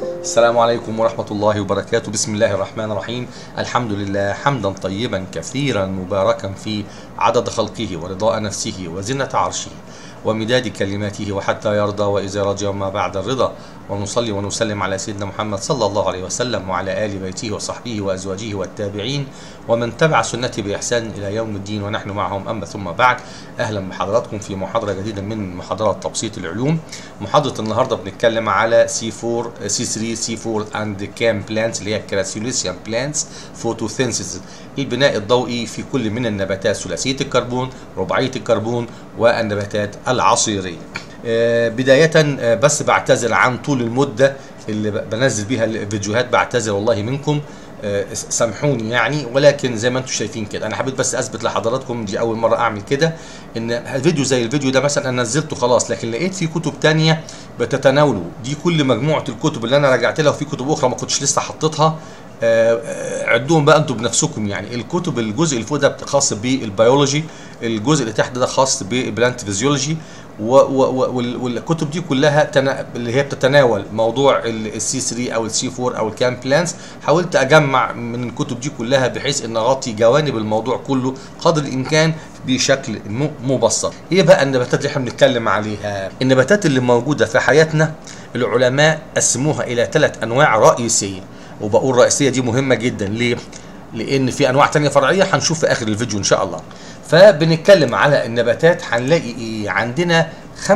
السلام عليكم ورحمة الله وبركاته بسم الله الرحمن الرحيم الحمد لله حمدا طيبا كثيرا مباركا في عدد خلقه ورضاء نفسه وزنة عرشه ومداد كلماته وحتى يرضى وإذا رضي وما بعد الرضا ونصلي ونسلم على سيدنا محمد صلى الله عليه وسلم وعلى آل بيته وصحبه وأزواجه والتابعين ومن تبع سنته بإحسان إلى يوم الدين ونحن معهم أما ثم بعد أهلا بحضراتكم في محاضرة جديدة من محاضرات تبسيط العلوم محاضرة النهاردة بنتكلم على C4 C3 C4 and CAM plants اللي هي الكراسيوليسيان plants photosynthesis البناء الضوئي في كل من النباتات ثلاثية الكربون رباعية الكربون والنباتات العصيرية آه، بداية آه، بس بعتذر عن طول المدة اللي ب- بنزل بيها الفيديوهات بعتذر والله منكم آه، سامحوني يعني ولكن زي ما انتم شايفين كده انا حبيت بس اثبت لحضراتكم دي اول مره اعمل كده ان فيديو زي الفيديو ده مثلا انا نزلته خلاص لكن لقيت في كتب تانية بتتناوله دي كل مجموعه الكتب اللي انا رجعت لها وفي كتب اخرى ما كنتش لسه حطيتها آه، آه، عدوهم بقى انتم بنفسكم يعني الكتب الجزء اللي فوق ده خاص بالبيولوجي الجزء اللي تحت ده خاص بالبلانت فيزيولوجي و- و- و- وال- والكتب دي كلها تنا... اللي هي بتتناول موضوع السي 3 او السي 4 او الكام بلانس حاولت اجمع من الكتب دي كلها بحيث ان اغطي جوانب الموضوع كله قدر الامكان بشكل م- مبسط ايه بقى النباتات اللي احنا بنتكلم عليها النباتات اللي موجوده في حياتنا العلماء قسموها الى ثلاث انواع رئيسيه وبقول رئيسيه دي مهمه جدا ليه لان في انواع تانية فرعيه هنشوف في اخر الفيديو ان شاء الله فبنتكلم على النباتات هنلاقي ايه عندنا 95%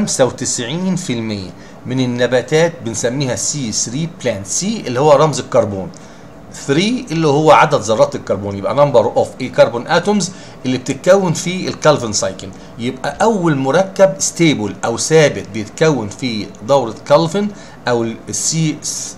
من النباتات بنسميها سي 3 بلانت سي اللي هو رمز الكربون 3 اللي هو عدد ذرات الكربون يبقى نمبر اوف اي كربون اتومز اللي بتتكون في الكالفن سايكل يبقى اول مركب ستيبل او ثابت بيتكون في دوره كالفن او السي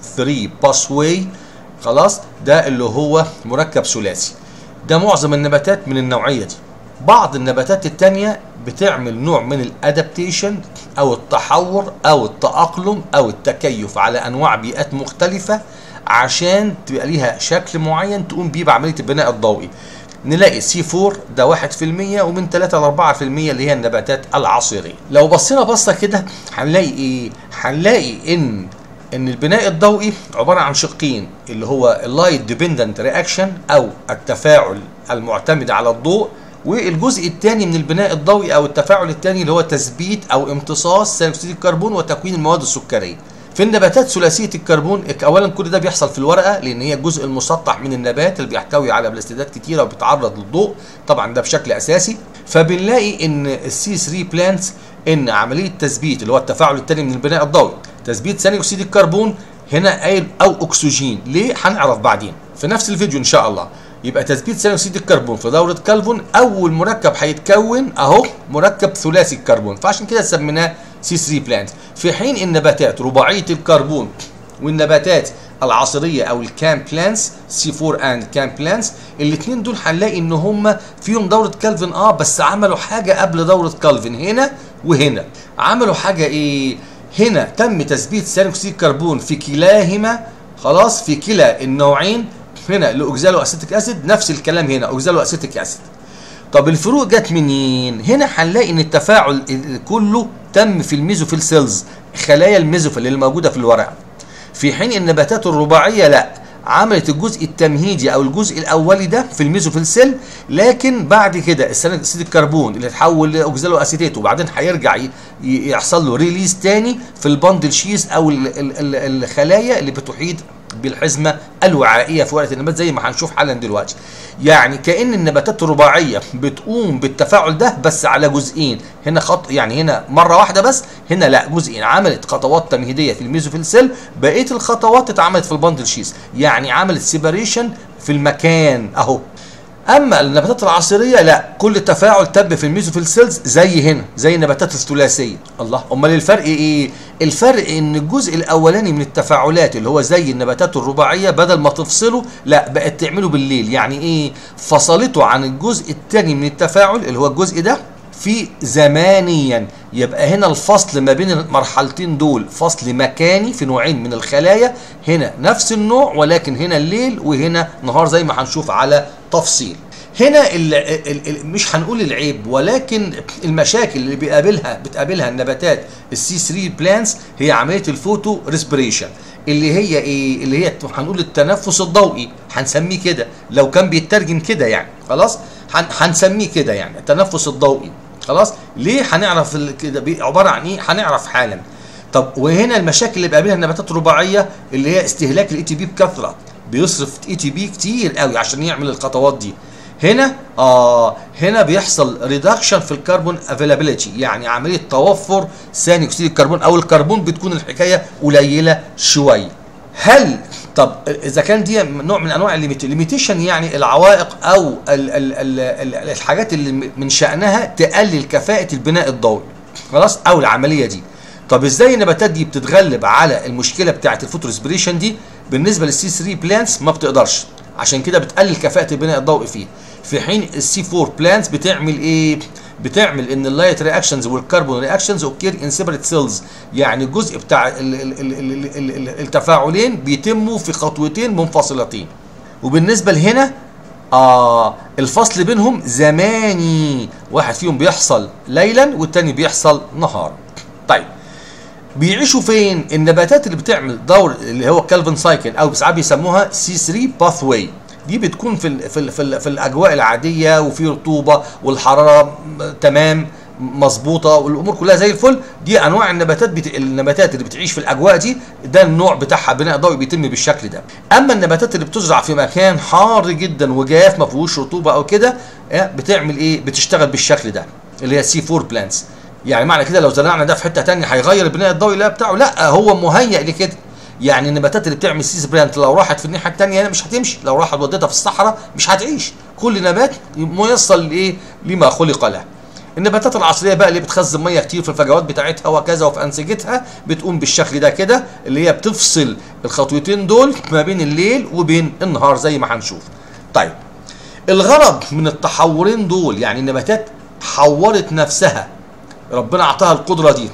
3 باسواي خلاص ده اللي هو مركب ثلاثي ده معظم النباتات من النوعيه دي بعض النباتات التانية بتعمل نوع من الادابتيشن او التحور او التأقلم او التكيف على انواع بيئات مختلفة عشان تبقى ليها شكل معين تقوم بيه بعملية البناء الضوئي نلاقي سي 4 ده 1% ومن 3 ل 4% اللي هي النباتات العصيرية لو بصينا بصة كده هنلاقي ايه هنلاقي ان ان البناء الضوئي عباره عن شقين اللي هو اللايت ديبندنت رياكشن او التفاعل المعتمد على الضوء والجزء الثاني من البناء الضوئي او التفاعل الثاني اللي هو تثبيت او امتصاص ثاني اكسيد الكربون وتكوين المواد السكريه في النباتات ثلاثيه الكربون اولا كل ده بيحصل في الورقه لان هي الجزء المسطح من النبات اللي بيحتوي على بلاستيدات كتيره وبيتعرض للضوء طبعا ده بشكل اساسي فبنلاقي ان السي 3 بلانتس ان عمليه تثبيت اللي هو التفاعل الثاني من البناء الضوئي تثبيت ثاني اكسيد الكربون هنا قايل او اكسجين ليه هنعرف بعدين في نفس الفيديو ان شاء الله يبقى تثبيت ثاني اكسيد الكربون في دوره كالفون اول مركب هيتكون اهو مركب ثلاثي الكربون فعشان كده سميناه سي 3 بلانت في حين النباتات رباعيه الكربون والنباتات العصريه او الكام بلانس سي 4 اند كام بلانس الاثنين دول هنلاقي ان هم فيهم دوره كالفن اه بس عملوا حاجه قبل دوره كالفن هنا وهنا عملوا حاجه ايه هنا تم تثبيت ثاني اكسيد الكربون في كلاهما خلاص في كلا النوعين هنا الاوكزالو اسيتيك اسيد نفس الكلام هنا اوكزالو اسيتيك اسيد طب الفروق جت منين؟ هنا هنلاقي ان التفاعل ال- كله تم في الميزوفيل سيلز خلايا الميزوفيل اللي موجوده في الورقه في حين النباتات الرباعيه لا عملت الجزء التمهيدي او الجزء الاولي ده في الميزوفيل سيل لكن بعد كده الثاني اكسيد الكربون اللي اتحول لاوكزالو اسيتيت وبعدين هيرجع ي- ي- يحصل له ريليز تاني في البندل شيز او ال- ال- ال- الخلايا اللي بتحيط بالحزمه الوعائيه في ورقه النبات زي ما هنشوف حالا دلوقتي يعني كان النباتات الرباعيه بتقوم بالتفاعل ده بس على جزئين هنا خط يعني هنا مره واحده بس هنا لا جزئين عملت خطوات تمهيديه في الميزوفيل سيل بقيه الخطوات اتعملت في البندل شيز يعني عملت سيباريشن في المكان اهو اما النباتات العصيريه لا كل تفاعل تم في الميزوفيل سيلز زي هنا زي النباتات الثلاثيه الله امال الفرق ايه الفرق ان الجزء الاولاني من التفاعلات اللي هو زي النباتات الرباعيه بدل ما تفصله لا بقت تعمله بالليل يعني ايه فصلته عن الجزء الثاني من التفاعل اللي هو الجزء ده في زمانيا يبقى هنا الفصل ما بين المرحلتين دول فصل مكاني في نوعين من الخلايا هنا نفس النوع ولكن هنا الليل وهنا نهار زي ما هنشوف على تفصيل هنا ال ال ال مش هنقول العيب ولكن المشاكل اللي بيقابلها بتقابلها النباتات السي 3 بلانس هي عمليه الفوتو ريسبريشن اللي هي ايه اللي هي هنقول التنفس الضوئي هنسميه كده لو كان بيترجم كده يعني خلاص هنسميه كده يعني التنفس الضوئي خلاص ليه هنعرف كده عباره عن ايه هنعرف حالا طب وهنا المشاكل اللي بيقابلها النباتات الرباعيه اللي هي استهلاك الاي تي بي بكثره بيصرف اي تي بي كتير قوي عشان يعمل الخطوات دي هنا اه هنا بيحصل ريدكشن في الكربون افيلابيلتي يعني عمليه توفر ثاني اكسيد الكربون او الكربون بتكون الحكايه قليله شويه هل طب اذا كان دي نوع من انواع الليميتيشن يعني العوائق او ال ال ال ال الحاجات اللي من شانها تقلل كفاءه البناء الضوئي خلاص او العمليه دي طب ازاي النباتات دي بتتغلب على المشكله بتاعه الفوتوريسبريشن دي بالنسبه للسي 3 بلانتس ما بتقدرش عشان كده بتقلل كفاءه البناء الضوئي فيه في حين السي 4 بلانتس بتعمل ايه بتعمل ان اللايت رياكشنز والكربون رياكشنز اوكير ان سيبريت سيلز يعني الجزء بتاع ال ال ال ال ال ال التفاعلين بيتموا في خطوتين منفصلتين وبالنسبه لهنا آه الفصل بينهم زماني واحد فيهم بيحصل ليلا والتاني بيحصل نهارا طيب بيعيشوا فين النباتات اللي بتعمل دور اللي هو كالفن سايكل او ساعات بيسموها سي 3 باث واي دي بتكون في ال في ال في, ال في الاجواء العاديه وفي رطوبه والحراره تمام مظبوطه والامور كلها زي الفل دي انواع النباتات بت... النباتات اللي بتعيش في الاجواء دي ده النوع بتاعها بناء ضوئي بيتم بالشكل ده اما النباتات اللي بتزرع في مكان حار جدا وجاف ما فيهوش رطوبه او كده بتعمل ايه بتشتغل بالشكل ده اللي هي سي 4 بلانتس يعني معنى كده لو زرعنا ده في حته ثانيه هيغير البناء الضوئي لا بتاعه لا هو مهيئ لكده يعني النباتات اللي بتعمل سيس برانت لو راحت في الناحيه الثانيه هنا مش هتمشي لو راحت وديتها في الصحراء مش هتعيش كل نبات ميصل لايه لما خلق له النباتات العصريه بقى اللي بتخزن ميه كتير في الفجوات بتاعتها وكذا وفي انسجتها بتقوم بالشكل ده كده اللي هي بتفصل الخطوتين دول ما بين الليل وبين النهار زي ما هنشوف طيب الغرض من التحورين دول يعني النباتات حورت نفسها ربنا اعطاها القدره دي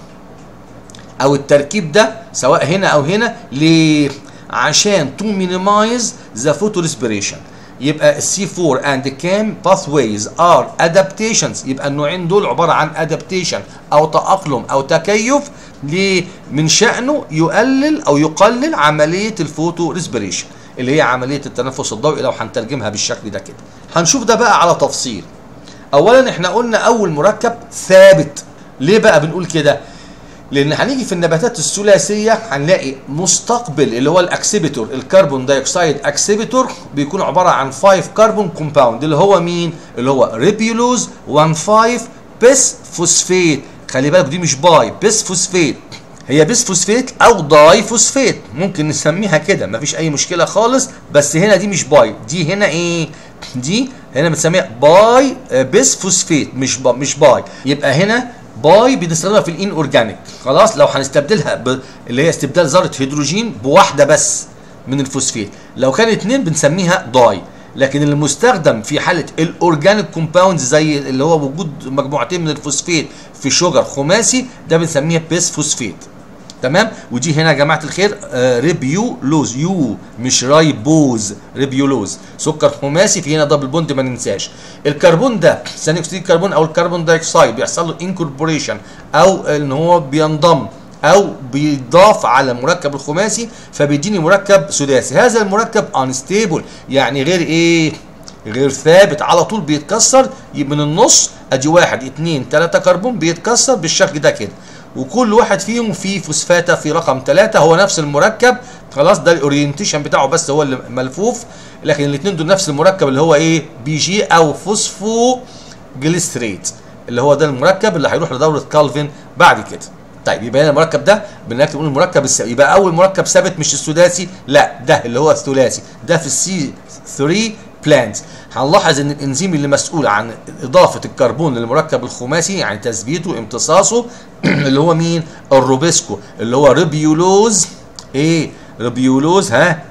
او التركيب ده سواء هنا او هنا ليه عشان تو مينيمايز ذا فوتو ريسبيريشن يبقى السي 4 اند كام باثويز ار ادابتيشنز يبقى النوعين دول عباره عن ادابتيشن او تاقلم او تكيف ليه من شانه يقلل او يقلل عمليه الفوتو ريسبيريشن اللي هي عمليه التنفس الضوئي لو هنترجمها بالشكل ده كده هنشوف ده بقى على تفصيل اولا احنا قلنا اول مركب ثابت ليه بقى بنقول كده لان هنيجي في النباتات الثلاثيه هنلاقي مستقبل اللي هو الاكسبيتور الكربون دايوكسيد اكسبيتور بيكون عباره عن 5 كربون كومباوند اللي هو مين اللي هو ريبيولوز 1 5 بس فوسفيت خلي بالك دي مش باي بس فوسفيت هي بس فوسفيت او داي فوسفيت ممكن نسميها كده مفيش اي مشكله خالص بس هنا دي مش باي دي هنا ايه دي هنا بنسميها باي بس فوسفيت مش با مش باي يبقى هنا باي بنستخدمها في الان اورجانيك خلاص لو هنستبدلها ب... اللي هي استبدال ذره هيدروجين بواحده بس من الفوسفيت لو كان اتنين بنسميها داي لكن المستخدم في حاله الاورجانيك كومباوندز زي اللي هو وجود مجموعتين من الفوسفيت في شجر خماسي ده بنسميها بيس فوسفيت تمام ودي هنا يا جماعه الخير آه ريبيولوز يو مش رايبوز ريبيولوز سكر خماسي في هنا دبل بوند ما ننساش الكربون ده ثاني اكسيد الكربون او الكربون دايوكسيد بيحصل له انكوربوريشن او ان هو بينضم او بيضاف على المركب الخماسي فبيديني مركب سداسي هذا المركب انستيبل يعني غير ايه غير ثابت على طول بيتكسر من النص ادي واحد اتنين تلاته كربون بيتكسر بالشكل ده كده وكل واحد فيهم فيه فوسفاتا في رقم ثلاثة هو نفس المركب خلاص ده الاورينتيشن بتاعه بس هو اللي ملفوف لكن الاثنين دول نفس المركب اللي هو ايه بي جي او فوسفو جليستريت اللي هو ده المركب اللي هيروح لدوره كالفين بعد كده طيب يبقى هنا المركب ده بنكتب نقول المركب الس... يبقى اول مركب ثابت مش السداسي لا ده اللي هو الثلاثي ده في السي 3 بلانت هنلاحظ ان الانزيم اللي مسؤول عن اضافه الكربون للمركب الخماسي يعني تثبيته امتصاصه اللي هو مين الروبيسكو اللي هو ريبيولوز ايه ريبيولوز ها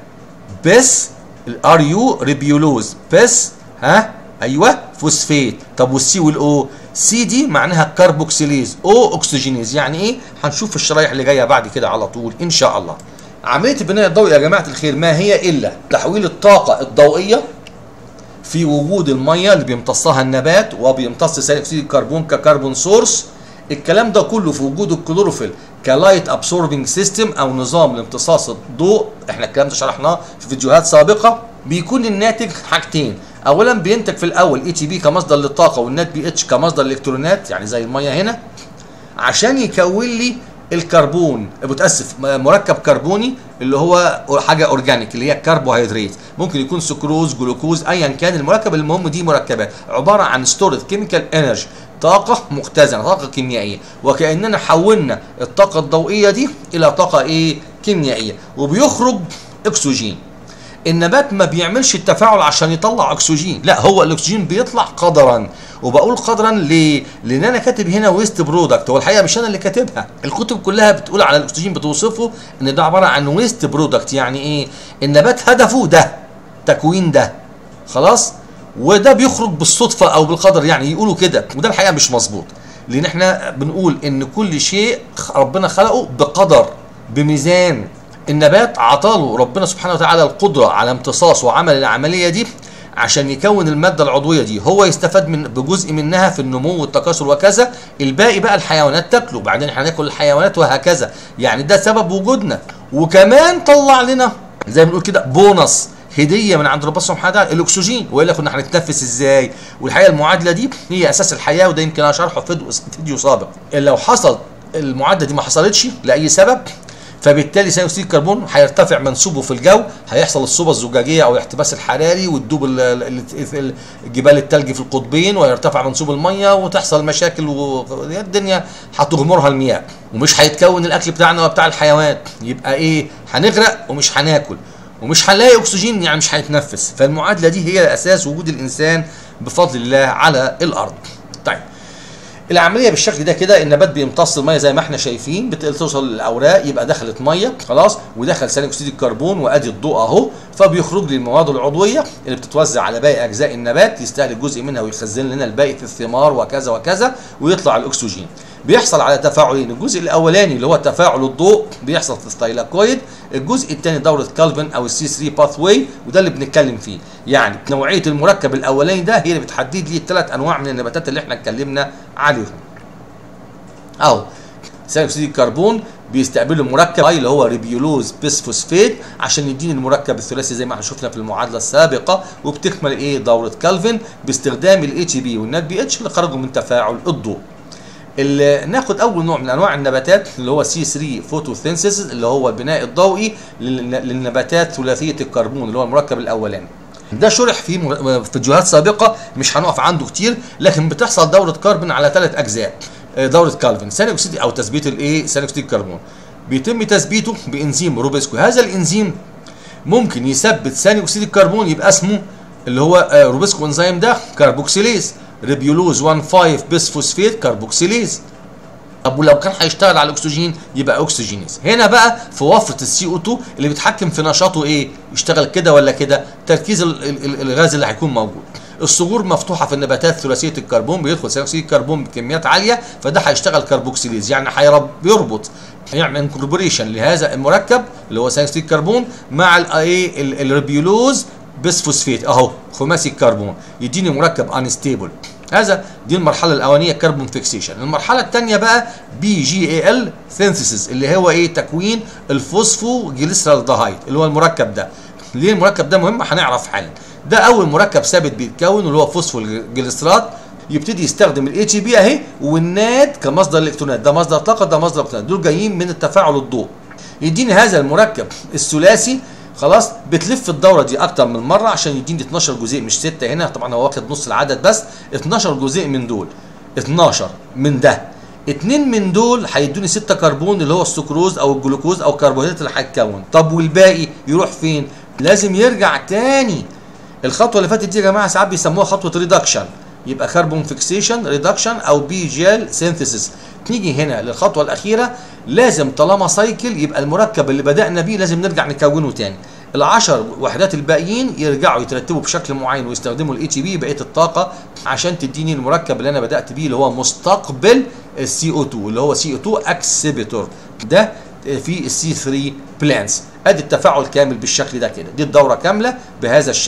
بس الار يو ريبيولوز بس ها ايوه فوسفيت طب والسي والاو سي دي معناها كربوكسيليز او اكسجينيز يعني ايه هنشوف في الشرايح اللي جايه بعد كده على طول ان شاء الله عمليه البناء الضوئي يا جماعه الخير ما هي الا تحويل الطاقه الضوئيه في وجود الميه اللي بيمتصها النبات وبيمتص ثاني اكسيد الكربون ككربون سورس الكلام ده كله في وجود الكلوروفيل كلايت ابسوربنج سيستم او نظام لامتصاص الضوء احنا الكلام ده شرحناه في فيديوهات سابقه بيكون الناتج حاجتين اولا بينتج في الاول اي تي بي كمصدر للطاقه والنات بي اتش كمصدر للالكترونات يعني زي الميه هنا عشان يكون لي الكربون متاسف مركب كربوني اللي هو حاجه اورجانيك اللي هي الكربوهيدرات ممكن يكون سكروز جلوكوز ايا كان المركب المهم دي مركبات عباره عن ستورد كيميكال انرجي طاقة مختزنة طاقة كيميائية وكأننا حولنا الطاقة الضوئية دي إلى طاقة إيه كيميائية وبيخرج أكسجين النبات ما بيعملش التفاعل عشان يطلع اكسجين لا هو الاكسجين بيطلع قدرا وبقول قدرا ليه لان انا كاتب هنا ويست برودكت هو الحقيقه مش انا اللي كاتبها الكتب كلها بتقول على الاكسجين بتوصفه ان ده عباره عن ويست برودكت يعني ايه النبات هدفه ده تكوين ده خلاص وده بيخرج بالصدفه او بالقدر يعني يقولوا كده وده الحقيقه مش مظبوط لان احنا بنقول ان كل شيء ربنا خلقه بقدر بميزان النبات عطاله ربنا سبحانه وتعالى القدره على امتصاص وعمل العمليه دي عشان يكون الماده العضويه دي هو يستفاد من بجزء منها في النمو والتكاثر وكذا الباقي بقى الحيوانات تاكله بعدين احنا هناكل الحيوانات وهكذا يعني ده سبب وجودنا وكمان طلع لنا زي ما بنقول كده بونص هديه من عند ربنا سبحانه وتعالى الاكسجين والا كنا هنتنفس ازاي والحقيقه المعادله دي هي اساس الحياه وده يمكن انا شرحه في فيديو سابق لو حصل المعادله دي ما حصلتش لاي سبب فبالتالي ثاني اكسيد الكربون هيرتفع منسوبه في الجو هيحصل الصوبه الزجاجيه او الاحتباس الحراري وتدوب جبال الثلج في القطبين ويرتفع منسوب الميه وتحصل مشاكل والدنيا هتغمرها المياه ومش هيتكون الاكل بتاعنا وبتاع الحيوان يبقى ايه هنغرق ومش هناكل ومش هنلاقي اكسجين يعني مش هنتنفس فالمعادله دي هي اساس وجود الانسان بفضل الله على الارض طيب العمليه بالشكل ده كده النبات بيمتص الميه زي ما احنا شايفين بتوصل للاوراق يبقى دخلت ميه خلاص ودخل ثاني اكسيد الكربون وادي الضوء اهو فبيخرج لي المواد العضويه اللي بتتوزع على باقي اجزاء النبات يستهلك جزء منها ويخزن لنا الباقي في الثمار وكذا وكذا ويطلع الاكسجين بيحصل على تفاعلين الجزء الاولاني اللي هو تفاعل الضوء بيحصل في الثايلاكويد الجزء الثاني دوره كالفن او السي 3 باث واي وده اللي بنتكلم فيه يعني نوعيه المركب الاولاني ده هي اللي بتحدد لي الثلاث انواع من النباتات اللي احنا اتكلمنا عليهم او ثاني اكسيد الكربون بيستقبلوا مركب اللي هو ريبيولوز بيسفوسفيت عشان يديني المركب الثلاثي زي ما احنا شفنا في المعادله السابقه وبتكمل ايه دوره كالفن باستخدام الاتش بي والنات بي اتش اللي خرجوا من تفاعل الضوء اللي ناخد اول نوع من انواع النباتات اللي هو سي 3 فوتوسينثيسيس اللي هو البناء الضوئي للنباتات ثلاثيه الكربون اللي هو المركب الاولاني ده شرح في فيديوهات سابقه مش هنقف عنده كتير لكن بتحصل دوره كربون على ثلاث اجزاء دوره كالفن ثاني اكسيد او تثبيت الايه ثاني اكسيد الكربون بيتم تثبيته بانزيم روبسكو هذا الانزيم ممكن يثبت ثاني اكسيد الكربون يبقى اسمه اللي هو روبسكو انزيم ده كربوكسيليز ريبيولوز 1,5 بيسفوسفيت كربوكسيليز طب ولو كان هيشتغل على الاكسجين يبقى اوكسجينيز هنا بقى في وفره السي او 2 اللي بيتحكم في نشاطه ايه يشتغل كده ولا كده تركيز الغاز اللي هيكون موجود الصغور مفتوحه في النباتات ثلاثيه الكربون بيدخل ثاني اكسيد الكربون بكميات عاليه فده هيشتغل كربوكسيليز يعني هيرب بيربط يعمل انكوربوريشن لهذا المركب اللي هو ثاني اكسيد الكربون مع الايه الريبيولوز بسفوسفيت اهو خماسي الكربون يديني مركب انستيبل هذا دي المرحله الاولانيه كربون فيكسيشن المرحله الثانيه بقى بي جي اي ال سينثيسيس اللي هو ايه تكوين الفوسفو جليسرالدهايد اللي هو المركب ده ليه المركب ده مهم هنعرف حالا ده اول مركب ثابت بيتكون اللي هو فوسفو جليسرات يبتدي يستخدم الاتش بي اهي والناد كمصدر الالكترونات ده مصدر طاقه ده مصدر الكترونات دول جايين من التفاعل الضوء يديني هذا المركب الثلاثي خلاص بتلف الدوره دي اكتر من مره عشان يديني 12 جزيء مش 6 هنا طبعا هو واخد نص العدد بس 12 جزيء من دول 12 من ده اتنين من دول هيدوني 6 كربون اللي هو السكروز او الجلوكوز او الكربوهيدرات اللي هيتكون طب والباقي يروح فين لازم يرجع تاني الخطوه اللي فاتت دي يا جماعه ساعات بيسموها خطوه ريدكشن يبقى كربون فيكسيشن ريدكشن او بي جيل سينثيسيس نيجي هنا للخطوه الاخيره لازم طالما سايكل يبقى المركب اللي بدانا بيه لازم نرجع نكونه تاني العشر وحدات الباقيين يرجعوا يترتبوا بشكل معين ويستخدموا الاي تي بي بقيه الطاقه عشان تديني المركب اللي انا بدات بيه اللي هو مستقبل السي او 2 اللي هو سي او 2 اكسبيتور ده في السي 3 بلانس ادي التفاعل كامل بالشكل ده كده دي الدوره كامله بهذا الشكل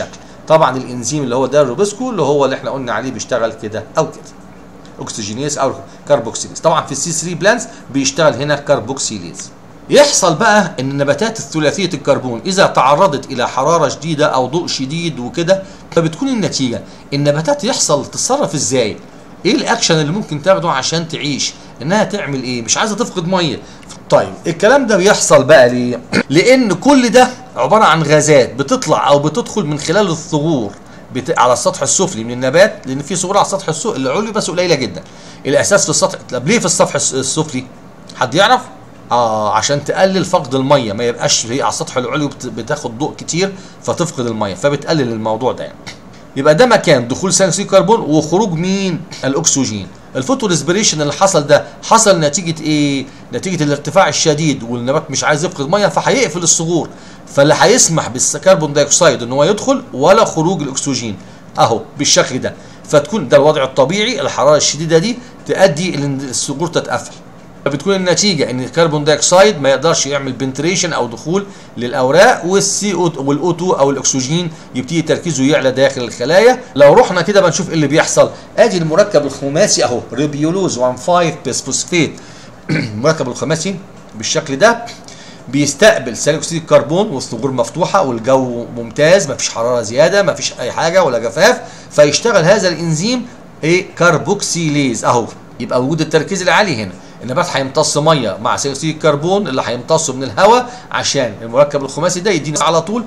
طبعا الانزيم اللي هو ده الروبسكو اللي هو اللي احنا قلنا عليه بيشتغل كده او كده اوكسجينيز او كاربوكسيليز طبعا في السي 3 بلانتس بيشتغل هنا كاربوكسيليز يحصل بقى ان النباتات الثلاثيه الكربون اذا تعرضت الى حراره شديده او ضوء شديد وكده فبتكون النتيجه النباتات يحصل تتصرف ازاي ايه الاكشن اللي ممكن تاخده عشان تعيش انها تعمل ايه مش عايزه تفقد ميه طيب الكلام ده بيحصل بقى ليه لان كل ده عباره عن غازات بتطلع او بتدخل من خلال الثغور بت... على السطح السفلي من النبات لان في ثغور على السطح السفلي العلوي بس قليله جدا الاساس في السطح طب ليه في السطح السفلي حد يعرف اه عشان تقلل فقد الميه ما يبقاش هي على السطح العلوي بت... بتاخد ضوء كتير فتفقد الميه فبتقلل الموضوع ده يعني يبقى ده مكان دخول ثاني اكسيد الكربون وخروج مين الاكسجين الفوتو ريسبريشن اللي حصل ده حصل نتيجه ايه نتيجه الارتفاع الشديد والنبات مش عايز يفقد ميه فهيقفل الصغور فاللي هيسمح بالكربون دايوكسيد ان هو يدخل ولا خروج الاكسجين اهو بالشكل ده فتكون ده الوضع الطبيعي الحراره الشديده دي تؤدي ان الصغور تتقفل فبتكون النتيجه ان الكربون دايوكسيد ما يقدرش يعمل بنتريشن او دخول للاوراق والسي او والاو 2 او الاكسجين يبتدي تركيزه يعلى داخل الخلايا لو رحنا كده بنشوف ايه اللي بيحصل ادي المركب الخماسي اهو ريبيولوز 1,5 بيسفوسفيت المركب الخماسي بالشكل ده بيستقبل ثاني اكسيد الكربون والثغور مفتوحه والجو ممتاز مفيش حراره زياده مفيش اي حاجه ولا جفاف فيشتغل هذا الانزيم ايه كربوكسيليز اهو يبقى وجود التركيز العالي هنا النبات هيمتص ميه مع ثاني اكسيد الكربون اللي هيمتصه من الهواء عشان المركب الخماسي ده يدينا على طول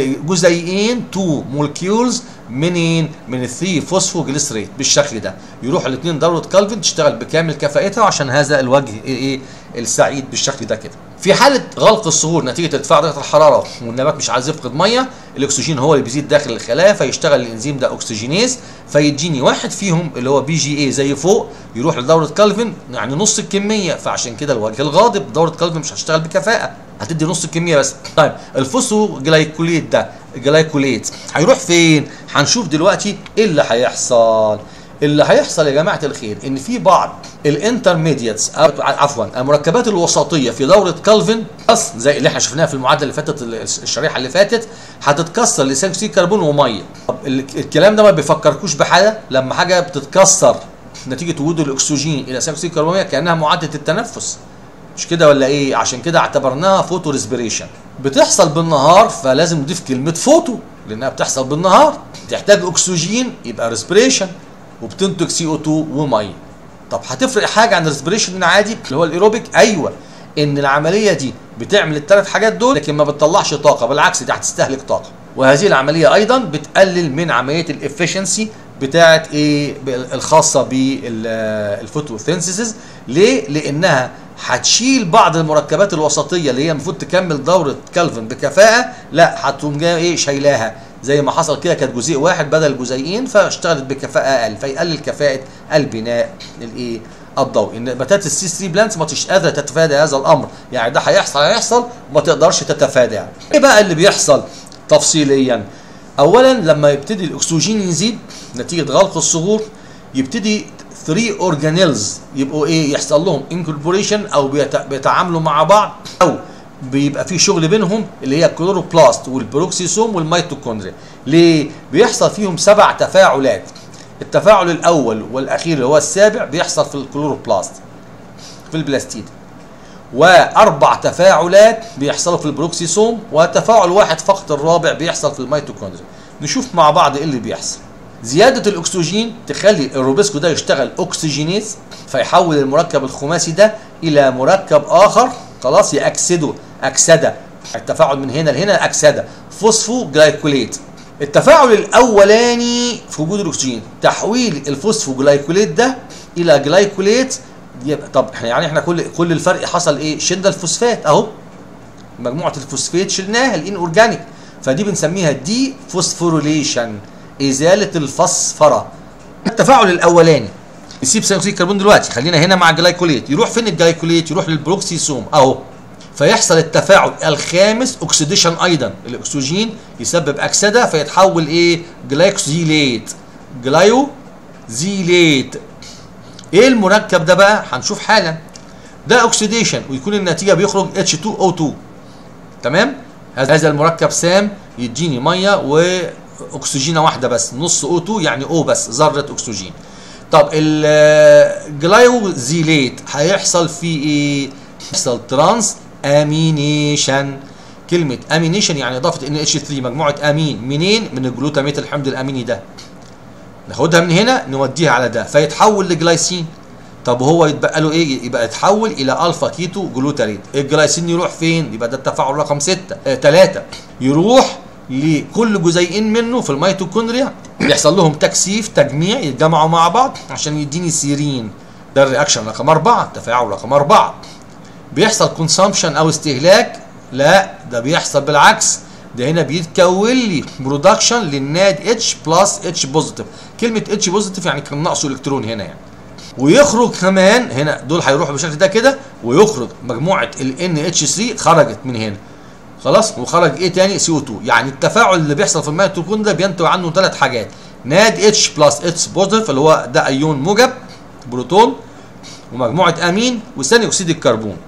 لجزيئين 2 مولكيولز منين؟ من الثري فوسفوجليسريت بالشكل ده يروح الاثنين دوره كالفن تشتغل بكامل كفاءتها عشان هذا الوجه ايه السعيد بالشكل ده كده في حاله غلق الصهور نتيجه ارتفاع درجه الحراره والنبات مش عايز يفقد ميه الاكسجين هو اللي بيزيد داخل الخلايا فيشتغل الانزيم ده اكسجينيز فيديني واحد فيهم اللي هو بي جي اي زي فوق يروح لدوره كالفن يعني نص الكميه فعشان كده الوجه الغاضب دوره كالفن مش هتشتغل بكفاءه هتدي نص الكميه بس طيب الفوسفو جلايكوليت ده جلايكوليت هيروح فين هنشوف دلوقتي ايه اللي هيحصل اللي هيحصل يا جماعه الخير ان في بعض الانترميديتس او عفوا المركبات الوسطيه في دوره كالفن بس زي اللي احنا شفناها في المعادله اللي فاتت الشريحه اللي فاتت هتتكسر لثاني اكسيد كربون وميه طب الكلام ده ما بيفكركوش بحاجه لما حاجه بتتكسر نتيجه وجود الاكسجين الى ثاني اكسيد كربون كانها معادله التنفس مش كده ولا ايه عشان كده اعتبرناها فوتو ريسبيريشن بتحصل بالنهار فلازم نضيف كلمه فوتو لانها بتحصل بالنهار تحتاج اكسجين يبقى ريسبيريشن وبتنتج سي او 2 وميه طب هتفرق حاجه عن الريسبيريشن العادي اللي هو الايروبيك ايوه ان العمليه دي بتعمل الثلاث حاجات دول لكن ما بتطلعش طاقه بالعكس دي هتستهلك طاقه وهذه العمليه ايضا بتقلل من عمليه الافشنسي بتاعه ايه الخاصه بالفوتوسينثيسيس ليه لانها هتشيل بعض المركبات الوسطيه اللي هي المفروض تكمل دوره كالفن بكفاءه لا هتقوم جايه ايه شايلاها زي ما حصل كده كانت جزيء واحد بدل جزيئين فاشتغلت بكفاءه اقل فيقلل كفاءه البناء الايه الضوئي النباتات السي 3 بلانتس ما تش قادره تتفادى هذا الامر يعني ده هيحصل هيحصل وما تقدرش تتفادى ايه بقى اللي بيحصل تفصيليا اولا لما يبتدي الاكسجين يزيد نتيجه غلق الصغور يبتدي 3 اورجانيلز يبقوا ايه يحصل لهم انكوربوريشن او بيتعاملوا مع بعض او بيبقى في شغل بينهم اللي هي الكلوروبلاست والبروكسيسوم والميتوكوندريا ليه بيحصل فيهم سبع تفاعلات التفاعل الاول والاخير اللي هو السابع بيحصل في الكلوروبلاست في البلاستيد واربع تفاعلات بيحصلوا في البروكسيسوم وتفاعل واحد فقط الرابع بيحصل في الميتوكوندريا نشوف مع بعض ايه اللي بيحصل زيادة الأكسجين تخلي الروبسكو ده يشتغل أكسجينيز فيحول المركب الخماسي ده إلى مركب آخر خلاص يأكسده أكسدة التفاعل من هنا لهنا أكسدة فوسفو جلايكوليت التفاعل الأولاني في وجود الأكسجين تحويل الفوسفو جلايكوليت ده إلى جلايكوليت يبقى طب يعني احنا كل كل الفرق حصل ايه؟ شلنا الفوسفات اهو مجموعة الفوسفات شلناها الان اورجانيك فدي بنسميها دي فوسفوريليشن ازاله الفسفره التفاعل الاولاني نسيب ثاني اكسيد الكربون دلوقتي خلينا هنا مع الجلايكوليت يروح فين الجلايكوليت يروح للبروكسيسوم اهو فيحصل التفاعل الخامس اوكسيديشن ايضا الاكسجين يسبب اكسده فيتحول ايه جلايكوزيليت جلايوزيليت ايه المركب ده بقى هنشوف حالا ده اوكسيديشن ويكون النتيجه بيخرج H2O2 تمام هذا المركب سام يديني ميه و اكسجينه واحده بس نص او 2 يعني او بس ذره اكسجين طب الجلايوزيليت هيحصل فيه ايه يحصل ترانس امينيشن كلمه امينيشن يعني اضافه ان اتش 3 مجموعه امين منين من الجلوتاميت الحمض الاميني ده ناخدها من هنا نوديها على ده فيتحول لجلايسين طب هو يتبقى له ايه يبقى يتحول الى الفا كيتو جلوتاريت الجلايسين يروح فين يبقى ده التفاعل رقم 6 3 يروح لكل جزيئين منه في الميتوكوندريا يحصل لهم تكثيف تجميع يتجمعوا مع بعض عشان يديني سيرين ده الرياكشن رقم 4 التفاعل رقم 4 بيحصل كونسامشن او استهلاك لا ده بيحصل بالعكس ده هنا بيتكون لي برودكشن للناد اتش بلس اتش بوزيتيف كلمه اتش بوزيتيف يعني كان ناقصه الكترون هنا يعني ويخرج كمان هنا دول هيروحوا بالشكل ده كده ويخرج مجموعه ال ان اتش 3 خرجت من هنا خلاص وخرج ايه تاني سي او 2 يعني التفاعل اللي بيحصل في الميتوكوندريا ده بينتج عنه ثلاث حاجات ناد اتش بلس اتش بوزيتيف اللي هو ده ايون موجب بروتون ومجموعه امين وثاني اكسيد الكربون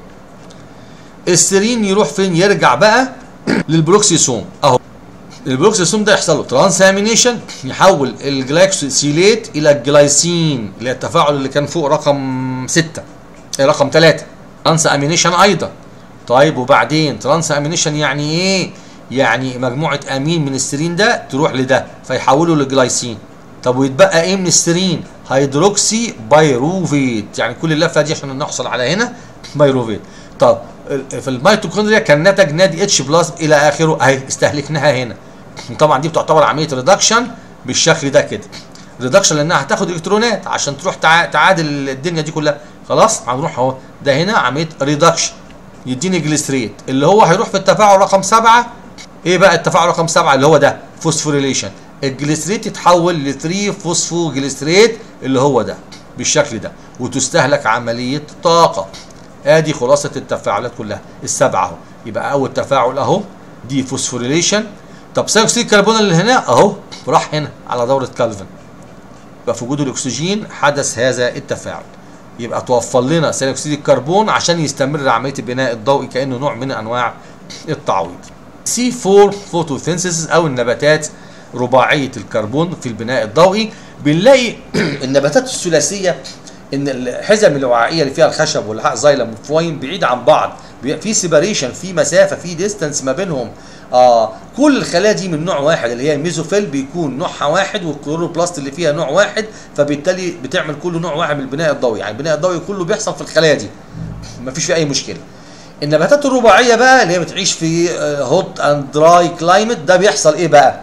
السيرين يروح فين يرجع بقى للبروكسيسوم اهو البروكسيسوم ده يحصل له ترانسامينيشن يحول الجلايكوسيليت الى الجلايسين اللي هي التفاعل اللي كان فوق رقم 6 رقم 3 ترانس امينيشن ايضا طيب وبعدين ترانس امينيشن يعني ايه يعني مجموعه امين من السيرين ده تروح لده فيحوله لجلايسين طب ويتبقى ايه من السيرين هيدروكسي بايروفيت يعني كل اللفه دي عشان نحصل على هنا بايروفيت طب في الميتوكوندريا كان نتج نادي اتش بلس الى اخره اهي استهلكناها هنا طبعا دي بتعتبر عمليه ريدكشن بالشكل ده كده ريدكشن لانها هتاخد الكترونات عشان تروح تعادل الدنيا دي كلها خلاص هنروح اهو ده هنا عمليه ريدكشن يديني جليستريت اللي هو هيروح في التفاعل رقم سبعة ايه بقى التفاعل رقم سبعة اللي هو ده فوسفوريليشن الجليستريت يتحول ل 3 فوسفو جليستريت اللي هو ده بالشكل ده وتستهلك عمليه طاقه ادي خلاصه التفاعلات كلها السبعه اهو يبقى اول تفاعل اهو دي فوسفوريليشن طب ثاني اكسيد الكربون اللي هنا اهو راح هنا على دوره كالفن يبقى في وجود الاكسجين حدث هذا التفاعل يبقى توفر لنا ثاني اكسيد الكربون عشان يستمر عمليه البناء الضوئي كانه نوع من انواع التعويض سي 4 فوتوسينثيسيس او النباتات رباعيه الكربون في البناء الضوئي بنلاقي النباتات الثلاثيه ان الحزم الوعائيه اللي فيها الخشب واللحاء زايلم والفوين بعيد عن بعض في سيباريشن في مسافه في ديستانس ما بينهم آه كل الخلايا دي من نوع واحد اللي هي الميزوفيل بيكون نوعها واحد والكلوروبلاست اللي فيها نوع واحد فبالتالي بتعمل كل نوع واحد من البناء الضوئي يعني البناء الضوئي كله بيحصل في الخلايا دي مفيش فيه اي مشكله النباتات الرباعيه بقى اللي هي بتعيش في هوت اند دراي كلايمت ده بيحصل ايه بقى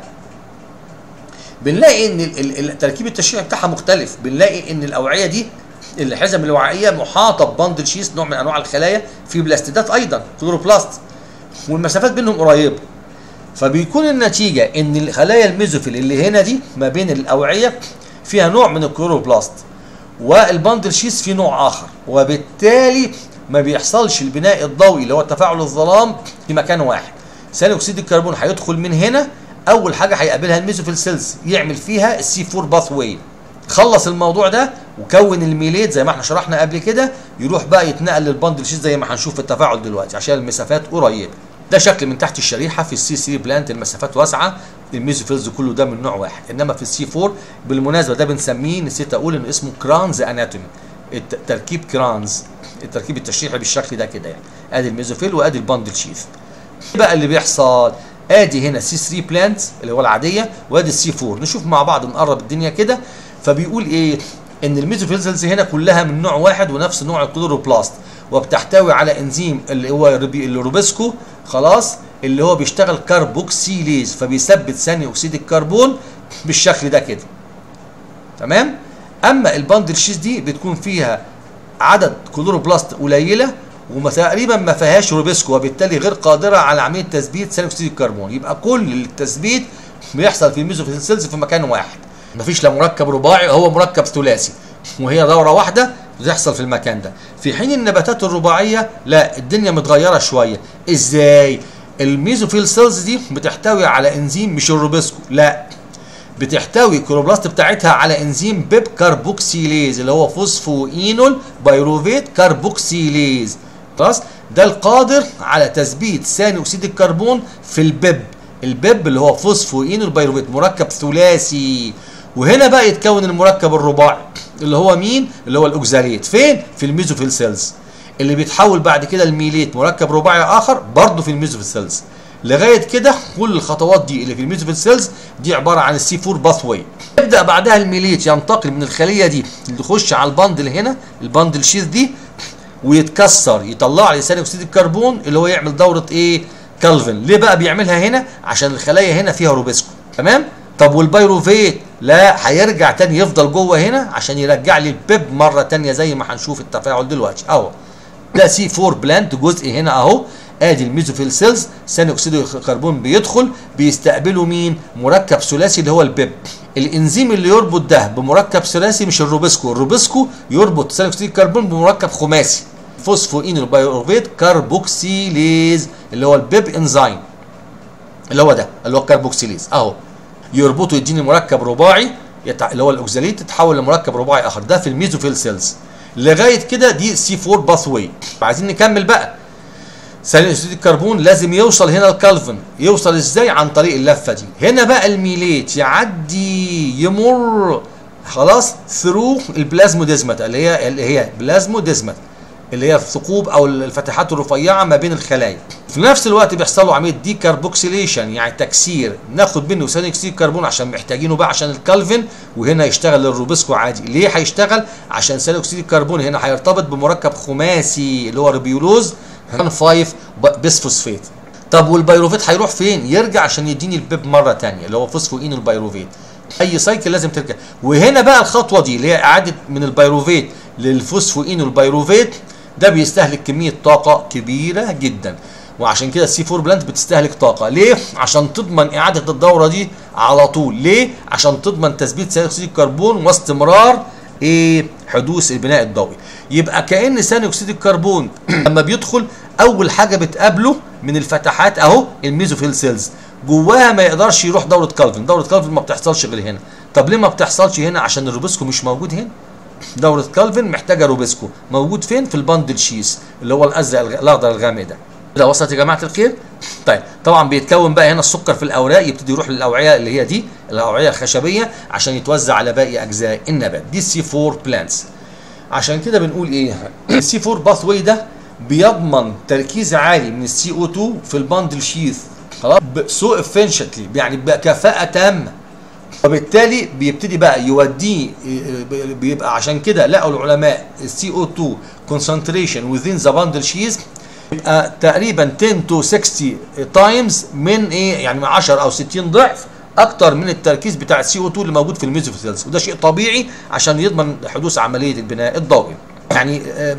بنلاقي ان التركيب التشريحي بتاعها مختلف بنلاقي ان الاوعيه دي الحزم الوعائيه محاطه ببندل شيس نوع من انواع الخلايا في بلاستيدات ايضا كلوروبلاست والمسافات بينهم قريبه فبيكون النتيجه ان الخلايا الميزوفيل اللي هنا دي ما بين الاوعيه فيها نوع من الكلوروبلاست والبندل شيس فيه نوع اخر وبالتالي ما بيحصلش البناء الضوئي اللي هو تفاعل الظلام في مكان واحد ثاني اكسيد الكربون هيدخل من هنا اول حاجه هيقابلها الميزوفيل سيلز يعمل فيها السي 4 باث واي خلص الموضوع ده وكون الميليت زي ما احنا شرحنا قبل كده يروح بقى يتنقل للبندل شيت زي ما هنشوف في التفاعل دلوقتي عشان المسافات قريبه ده شكل من تحت الشريحه في السي 3 بلانت المسافات واسعه الميزوفيلز كله ده من نوع واحد انما في السي 4 بالمناسبه ده بنسميه نسيت اقول انه اسمه كرانز اناتومي تركيب كرانز التركيب التشريحي بالشكل ده كده يعني ادي الميزوفيل وادي البندل شيث ايه بقى اللي بيحصل ادي هنا سي 3 بلانت اللي هو العاديه وادي السي 4 نشوف مع بعض نقرب الدنيا كده فبيقول ايه ان الميزوفيل سيلز هنا كلها من نوع واحد ونفس نوع الكلوروبلاست وبتحتوي على انزيم اللي هو الروبسكو خلاص اللي هو بيشتغل كربوكسيليز فبيثبت ثاني اكسيد الكربون بالشكل ده كده تمام اما البندل شيز دي بتكون فيها عدد كلوروبلاست قليله وتقريبا ما فيهاش روبسكو وبالتالي غير قادره على عمليه تثبيت ثاني اكسيد الكربون يبقى كل التثبيت بيحصل في الميزوفيل سيلز في مكان واحد مفيش لا مركب رباعي هو مركب ثلاثي وهي دوره واحده بتحصل في المكان ده في حين النباتات الرباعيه لا الدنيا متغيره شويه ازاي الميزوفيل سيلز دي بتحتوي على انزيم مش الروبسكو لا بتحتوي الكلوروبلاست بتاعتها على انزيم بيب كاربوكسيليز اللي هو فوسفوينول بايروفيت كاربوكسيليز خلاص ده القادر على تثبيت ثاني اكسيد الكربون في البيب البيب اللي هو فوسفوين البيروفيت مركب ثلاثي وهنا بقى يتكون المركب الرباعي اللي هو مين اللي هو الاوكزاليت فين في الميزوفيل سيلز اللي بيتحول بعد كده الميليت مركب رباعي اخر برضه في الميزوفيل سيلز لغايه كده كل الخطوات دي اللي في الميزوفيل سيلز دي عباره عن السي 4 باث يبدا بعدها الميليت ينتقل من الخليه دي اللي يخش على البندل هنا البندل شيث دي ويتكسر يطلع لي ثاني اكسيد الكربون اللي هو يعمل دوره ايه كالفن ليه بقى بيعملها هنا عشان الخلايا هنا فيها روبسكو تمام طب والبيروفيت لا هيرجع تاني يفضل جوه هنا عشان يرجع لي البيب مره تانية زي ما هنشوف التفاعل دلوقتي اهو ده سي 4 بلانت جزء هنا اهو ادي الميزوفيل سيلز ثاني اكسيد الكربون بيدخل بيستقبله مين مركب ثلاثي اللي هو البيب الانزيم اللي يربط ده بمركب ثلاثي مش الروبسكو الروبسكو يربط ثاني اكسيد الكربون بمركب خماسي فوسفوين البيروفيت كاربوكسيليز اللي هو البيب انزيم اللي هو ده اللي هو الكاربوكسيليز اهو يربطه يديني مركب رباعي يتع... اللي هو الاوكزاليت يتحول لمركب رباعي اخر ده في الميزوفيل سيلز لغايه كده دي سي 4 باث واي عايزين نكمل بقى ثاني اكسيد الكربون لازم يوصل هنا الكالفن يوصل ازاي عن طريق اللفه دي هنا بقى الميليت يعدي يمر خلاص ثرو البلازموديزمتا اللي هي اللي هي بلازموديزمتا اللي هي الثقوب او الفتحات الرفيعه ما بين الخلايا في نفس الوقت بيحصل له عمليه ديكربوكسيليشن يعني تكسير ناخد منه ثاني اكسيد الكربون عشان محتاجينه بقى عشان الكالفن وهنا يشتغل الروبسكو عادي ليه هيشتغل عشان ثاني اكسيد الكربون هنا هيرتبط بمركب خماسي اللي هو ريبيولوز 5 بسفوسفيت طب والبيروفيت هيروح فين يرجع عشان يديني البيب مره ثانيه اللي هو فوسفوين البيروفيت اي سايكل لازم ترجع وهنا بقى الخطوه دي اللي هي اعاده من البيروفيت للفوسفوين البيروفيت ده بيستهلك كميه طاقه كبيره جدا وعشان كده السي 4 بلانت بتستهلك طاقه ليه عشان تضمن اعاده الدوره دي على طول ليه عشان تضمن تثبيت ثاني اكسيد الكربون واستمرار ايه حدوث البناء الضوئي يبقى كان ثاني اكسيد الكربون لما بيدخل اول حاجه بتقابله من الفتحات اهو الميزوفيل سيلز جواها ما يقدرش يروح دوره كالفن دوره كالفن ما بتحصلش غير هنا طب ليه ما بتحصلش هنا عشان الروبسكو مش موجود هنا دوره كالفن محتاجه روبسكو موجود فين في البندل شيس اللي هو الازرق الاخضر الغامق ده كده وصلت يا جماعه الخير طيب طبعا بيتكون بقى هنا السكر في الاوراق يبتدي يروح للاوعيه اللي هي دي الاوعيه الخشبيه عشان يتوزع على باقي اجزاء النبات دي السي 4 بلانتس عشان كده بنقول ايه السي 4 باث واي ده بيضمن تركيز عالي من السي او 2 في البندل شيث خلاص سو افنشنتلي يعني بكفاءه تامه وبالتالي بيبتدي بقى يوديه بيبقى عشان كده لقوا العلماء السي او 2 concentration within the bundle sheath يبقى تقريبا 10 to 60 تايمز من ايه يعني من 10 او 60 ضعف اكتر من التركيز بتاع السي او 2 اللي موجود في الميزوفيلز وده شيء طبيعي عشان يضمن حدوث عمليه البناء الضوئي يعني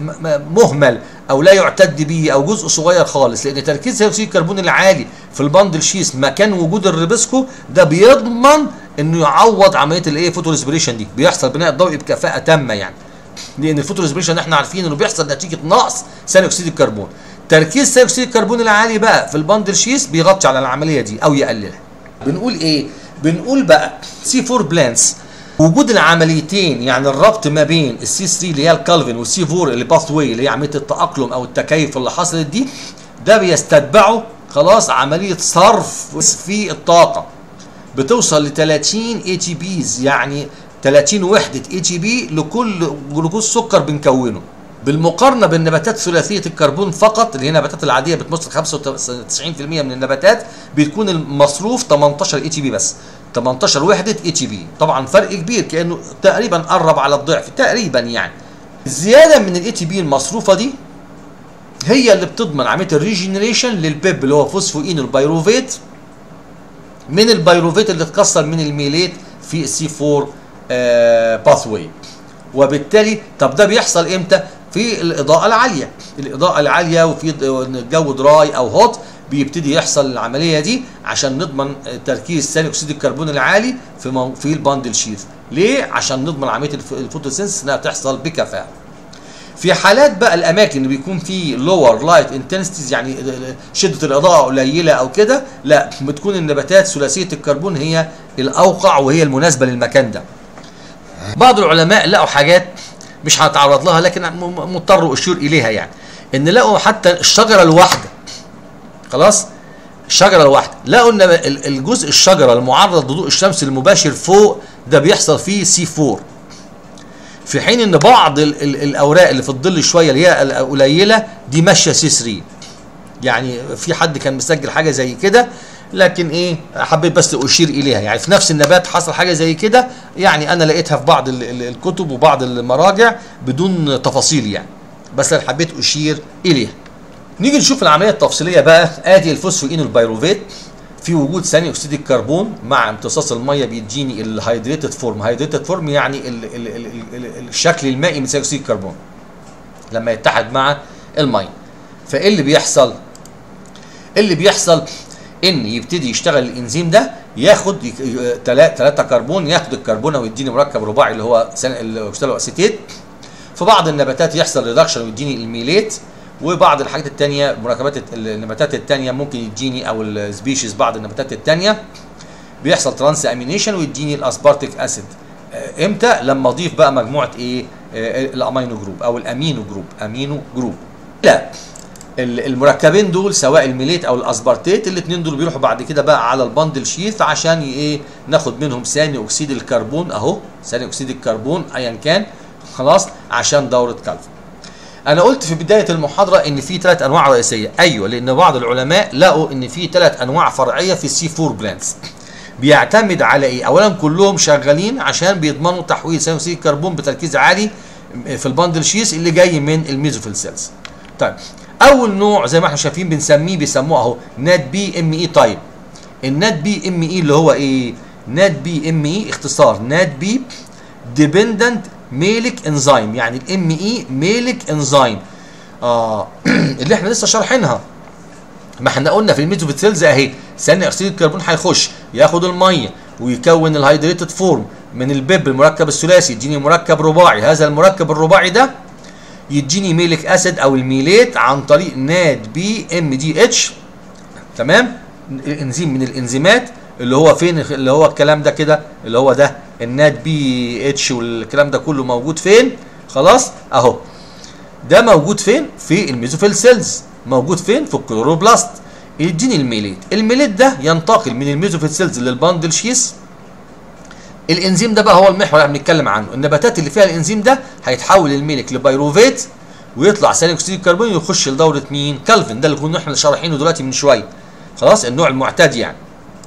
مهمل او لا يعتد به او جزء صغير خالص لان تركيز ثاني اكسيد الكربون العالي في البندل شيس مكان وجود الريبسكو ده بيضمن انه يعوض عمليه الايه فوتو ريسبريشن دي بيحصل بناء الضوئي بكفاءه تامه يعني لان الفوتو ريسبريشن احنا عارفين انه بيحصل نتيجه نقص ثاني اكسيد الكربون تركيز ثاني اكسيد الكربون العالي بقى في البندل شيس بيغطي على العمليه دي او يقللها بنقول ايه بنقول بقى سي 4 بلانس وجود العمليتين يعني الربط ما بين السي 3 اللي هي الكالفن والسي 4 اللي باث واي اللي هي عمليه التاقلم او التكيف اللي حصلت دي ده بيستتبعه خلاص عمليه صرف في الطاقه بتوصل ل 30 اي تي بيز يعني 30 وحده اي تي بي لكل جلوكوز سكر بنكونه بالمقارنه بالنباتات ثلاثيه الكربون فقط اللي هي النباتات العاديه بتمثل 95% من النباتات بيكون المصروف 18 اي تي بي بس 18 وحده اي تي بي طبعا فرق كبير كانه تقريبا قرب على الضعف تقريبا يعني الزياده من الاي تي بي المصروفه دي هي اللي بتضمن عمليه الريجنريشن للبيب اللي هو فوسفوين البيروفيت من البيروفيت اللي اتكسر من الميليت في السي 4 آه باث واي وبالتالي طب ده بيحصل امتى في الاضاءه العاليه الاضاءه العاليه وفي الجو دراي او هوت بيبتدي يحصل العمليه دي عشان نضمن تركيز ثاني اكسيد الكربون العالي في مو في الباندل شيث ليه عشان نضمن عمليه الفوتوسينثيسيس انها تحصل بكفاءه في حالات بقى الاماكن اللي بيكون فيه لور لايت انتنسيتيز يعني شده الاضاءه قليله او كده لا بتكون النباتات ثلاثيه الكربون هي الاوقع وهي المناسبه للمكان ده بعض العلماء لقوا حاجات مش هتعرض لها لكن مضطر اشير اليها يعني ان لقوا حتى الشجره الواحده خلاص الشجره الواحده لقوا ان ال- الجزء الشجره المعرض لضوء الشمس المباشر فوق ده بيحصل فيه سي 4 في حين ان بعض ال ال الاوراق اللي في الظل شويه اللي هي القليله دي ماشيه سي 3 يعني في حد كان مسجل حاجه زي كده لكن ايه حبيت بس اشير اليها يعني في نفس النبات حصل حاجه زي كده يعني انا لقيتها في بعض ال- ال- الكتب وبعض المراجع بدون تفاصيل يعني بس انا حبيت اشير اليها نيجي نشوف العمليه التفصيليه بقى ادي الفوسفوين البيروفيت في وجود ثاني اكسيد الكربون مع امتصاص الميه بيديني الهيدريتد فورم هيدريتد فورم يعني ال ال ال ال ال الشكل المائي من ثاني اكسيد الكربون لما يتحد مع الميه فايه اللي بيحصل اللي بيحصل ان يبتدي يشتغل الانزيم ده ياخد 3 كربون ياخد الكربونه ويديني مركب رباعي اللي هو الاكسيد اسيتيت في بعض النباتات يحصل ريدكشن ويديني الميليت وبعض الحاجات التانية مركبات النباتات التانية ممكن يديني او السبيشيز بعض النباتات التانية بيحصل ترانس امينيشن ويديني الاسبارتيك اسيد امتى لما اضيف بقى مجموعه ايه آه، الامينو جروب او الامينو جروب امينو جروب لا ال- المركبين دول سواء الميليت او الاسبارتيت الاثنين دول بيروحوا بعد كده بقى على البندل شيث عشان ي- ايه ناخد منهم ثاني اكسيد الكربون اهو ثاني اكسيد الكربون ايا كان خلاص عشان دوره كالفون انا قلت في بدايه المحاضره ان في ثلاث انواع رئيسيه ايوه لان بعض العلماء لقوا ان في ثلاث انواع فرعيه في السي 4 بلانتس بيعتمد على ايه اولا كلهم شغالين عشان بيضمنوا تحويل ثاني اكسيد الكربون بتركيز عالي في البندل شيس اللي جاي من الميزوفيل سيلز طيب اول نوع زي ما احنا شايفين بنسميه بيسموه اهو نات بي ام اي تايب النات بي ام اي اللي هو ايه نات بي ام اي اختصار نات بي ديبندنت ميلك انزيم يعني الام اي ميلك انزيم اه اللي احنا لسه شارحينها ما احنا قلنا في الميزوفيت سيلز اهي ثاني اكسيد الكربون هيخش ياخد الميه ويكون الهيدريتد فورم من البيب المركب الثلاثي يديني مركب رباعي هذا المركب الرباعي ده يديني ميلك اسيد او الميليت عن طريق ناد بي ام دي اتش تمام الانزيم من الانزيمات اللي هو فين اللي هو الكلام ده كده اللي هو ده الناد بي اتش والكلام ده كله موجود فين خلاص اهو ده موجود فين في الميزوفيل سيلز موجود فين في الكلوروبلاست يديني الميليت الميليت ده ينتقل من الميزوفيل سيلز للباندل شيس الانزيم ده بقى هو المحور اللي بنتكلم عنه النباتات اللي فيها الانزيم ده هيتحول الميلك لبيروفيت ويطلع ثاني اكسيد الكربون ويخش لدوره مين كالفين ده اللي كنا احنا شارحينه دلوقتي من شويه خلاص النوع المعتاد يعني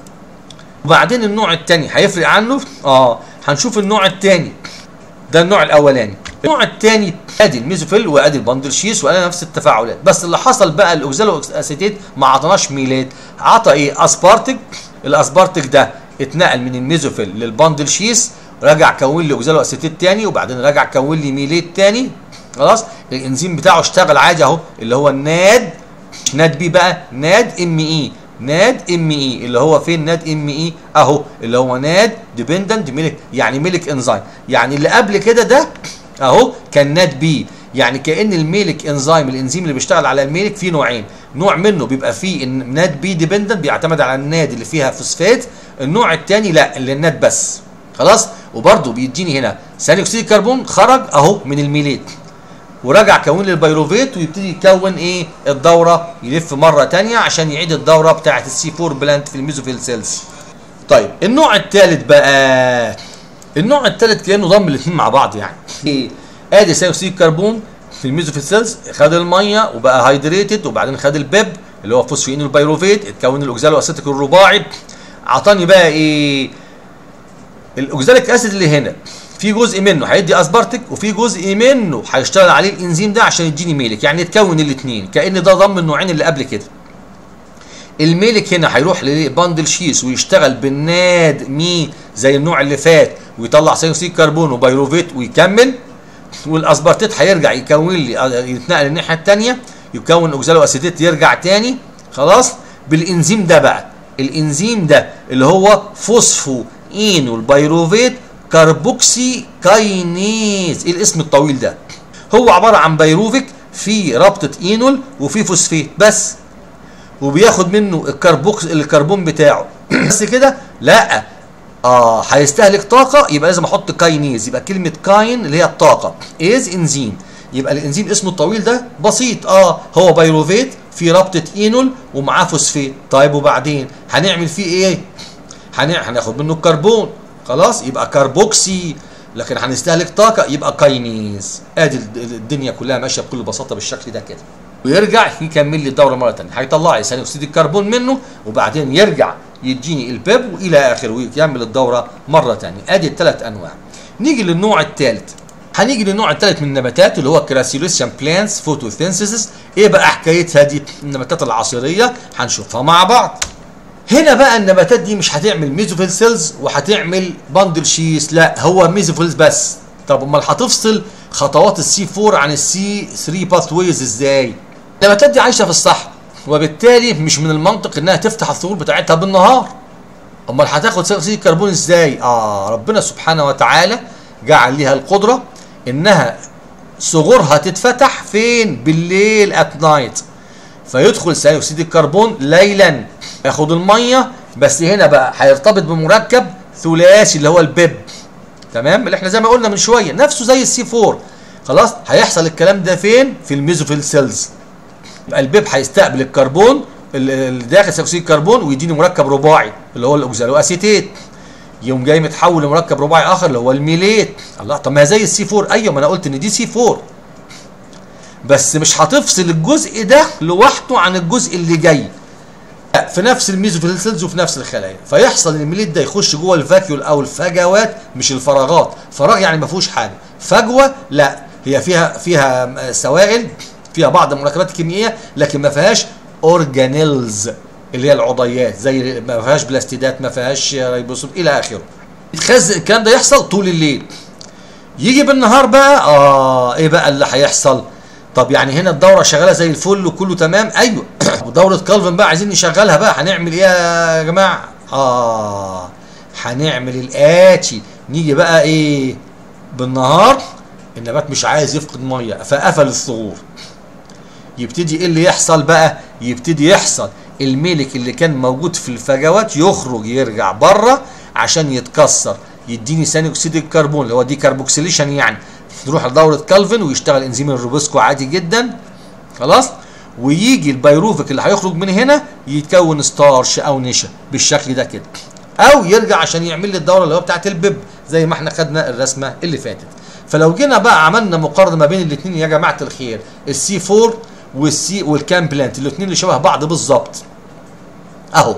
وبعدين النوع الثاني هيفرق عنه اه هنشوف النوع الثاني ده النوع الاولاني النوع الثاني ادي الميزوفيل وادي البندل شيس وادي نفس التفاعلات بس اللي حصل بقى الاوكزالو اسيتيت ما عطناش ميلات عطى ايه اسبارتيك الاسبارتيك ده اتنقل من الميزوفيل للبندل شيس رجع كون لي اوكزالو اسيتيت تاني وبعدين رجع كون لي ميليت تاني خلاص الانزيم بتاعه اشتغل عادي اهو اللي هو الناد ناد بي بقى ناد ام اي ناد ام اي اللي هو فين ناد ام اي اهو اللي هو ناد ديبندنت ميلك يعني ميلك انزيم يعني اللي قبل كده ده اهو كان ناد بي يعني كان الميلك انزيم الانزيم اللي بيشتغل على الميلك فيه نوعين نوع منه بيبقى فيه الناد بي ديبندنت بيعتمد على الناد اللي فيها فوسفات النوع الثاني لا اللي الناد بس خلاص وبرده بيديني هنا ثاني اكسيد الكربون خرج اهو من الميليت ورجع كون لي البيروفيت ويبتدي يكون ايه الدوره يلف مره تانية عشان يعيد الدوره بتاعه السي 4 بلانت في الميزوفيل سيلز طيب النوع الثالث بقى النوع الثالث كانه ضم الاثنين مع بعض يعني ايه ادي ثاني اكسيد الكربون في الميزوفيل سيلز خد الميه وبقى هايدريتد وبعدين خد البيب اللي هو فوسفين البيروفيت اتكون الاوكزالو اسيتيك الرباعي عطاني بقى ايه الاوكزاليك اسيد اللي هنا في جزء منه هيدي اسبارتيك وفي جزء منه هيشتغل عليه الانزيم ده عشان يديني ميلك يعني يتكون الاثنين كان ده ضم النوعين اللي قبل كده الميلك هنا هيروح لباندل شيس ويشتغل بالناد مي زي النوع اللي فات ويطلع ثاني اكسيد كربون وبيروفيت ويكمل والاسبارتيت هيرجع يكون لي يتنقل الناحيه الثانيه يكون اوكزالو اسيتيت يرجع تاني خلاص بالانزيم ده بقى الانزيم ده اللي هو فوسفو اينول بيروفيت كاربوكسي كاينيز ايه الاسم الطويل ده هو عباره عن بيروفيك في رابطه اينول وفي فوسفيت بس وبياخد منه الكربوكس الكربون بتاعه بس كده لا اه هيستهلك طاقه يبقى لازم احط كاينيز يبقى كلمه كاين اللي هي الطاقه از انزيم يبقى الانزيم اسمه الطويل ده بسيط اه هو بيروفيت في رابطه اينول ومعاه فوسفيت طيب وبعدين هنعمل فيه ايه هنع- هناخد منه الكربون خلاص يبقى كربوكسي لكن هنستهلك طاقه يبقى كاينيز ادي الد- الدنيا كلها ماشيه بكل بساطه بالشكل ده كده ويرجع يكمل لي الدوره مره ثانيه هيطلع لي ثاني اكسيد الكربون منه وبعدين يرجع يديني البيب والى اخره ويكمل الدوره مره ثانيه ادي الثلاث انواع نيجي للنوع الثالث هنيجي للنوع الثالث من النباتات اللي هو كراسيلوسيان بلانتس فوتوسينثيسيس ايه بقى حكايتها دي النباتات العصيريه هنشوفها مع بعض هنا بقى النباتات دي مش هتعمل ميزوفيل سيلز وهتعمل باندل شيس لا هو ميزوفيلز بس طب امال هتفصل خطوات السي 4 عن السي 3 باث ويز ازاي النباتات دي عايشه في الصحراء وبالتالي مش من المنطق انها تفتح الثغور بتاعتها بالنهار امال هتاخد ثاني اكسيد الكربون ازاي اه ربنا سبحانه وتعالى جعل ليها القدره انها ثغورها تتفتح فين بالليل ات نايت فيدخل ثاني اكسيد الكربون ليلا ياخد الميه بس هنا بقى هيرتبط بمركب ثلاثي اللي هو البيب تمام اللي احنا زي ما قلنا من شويه نفسه زي السي 4 خلاص هيحصل الكلام ده فين في الميزوفيل سيلز يبقى البيب هيستقبل الكربون اللي داخل ثاني اكسيد الكربون ويديني مركب رباعي اللي هو الاوكزالو اسيتيت يقوم جاي متحول لمركب رباعي اخر اللي هو الميليت الله طب ما هي زي السي 4 ايوه ما انا قلت ان دي سي 4 بس مش هتفصل الجزء ده لوحده عن الجزء اللي جاي لا في نفس الميزوفيل سيلز وفي نفس الخلايا فيحصل ان الميليت ده يخش جوه الفاكيول او الفجوات مش الفراغات فراغ يعني ما فيهوش حاجه فجوه لا هي فيها فيها سوائل فيها بعض المركبات الكيميائيه لكن ما فيهاش اورجانيلز اللي هي العضيات زي ما فيهاش بلاستيدات ما فيهاش ريبوسوم الى اخره يتخزن الكلام ده يحصل طول الليل يجي بالنهار بقى اه ايه بقى اللي هيحصل طب يعني هنا الدوره شغاله زي الفل وكله تمام ايوه ودوره كالفن بقى عايزين نشغلها بقى هنعمل ايه يا جماعه اه هنعمل الاتي نيجي بقى ايه بالنهار النبات مش عايز يفقد ميه فقفل الثغور يبتدي ايه اللي يحصل بقى يبتدي يحصل الميلك اللي كان موجود في الفجوات يخرج يرجع بره عشان يتكسر يديني ثاني اكسيد الكربون اللي هو دي كربوكسيليشن يعني تروح لدوره كالفن ويشتغل انزيم الروبسكو عادي جدا خلاص ويجي البيروفيك اللي هيخرج من هنا يتكون ستارش او نشا بالشكل ده كده او يرجع عشان يعمل لي الدوره اللي هو بتاعت البيب زي ما احنا خدنا الرسمه اللي فاتت فلو جينا بقى عملنا مقارنه ما بين الاثنين يا جماعه الخير السي 4 والسي والكام بلانت الاثنين اللي شبه بعض بالظبط اهو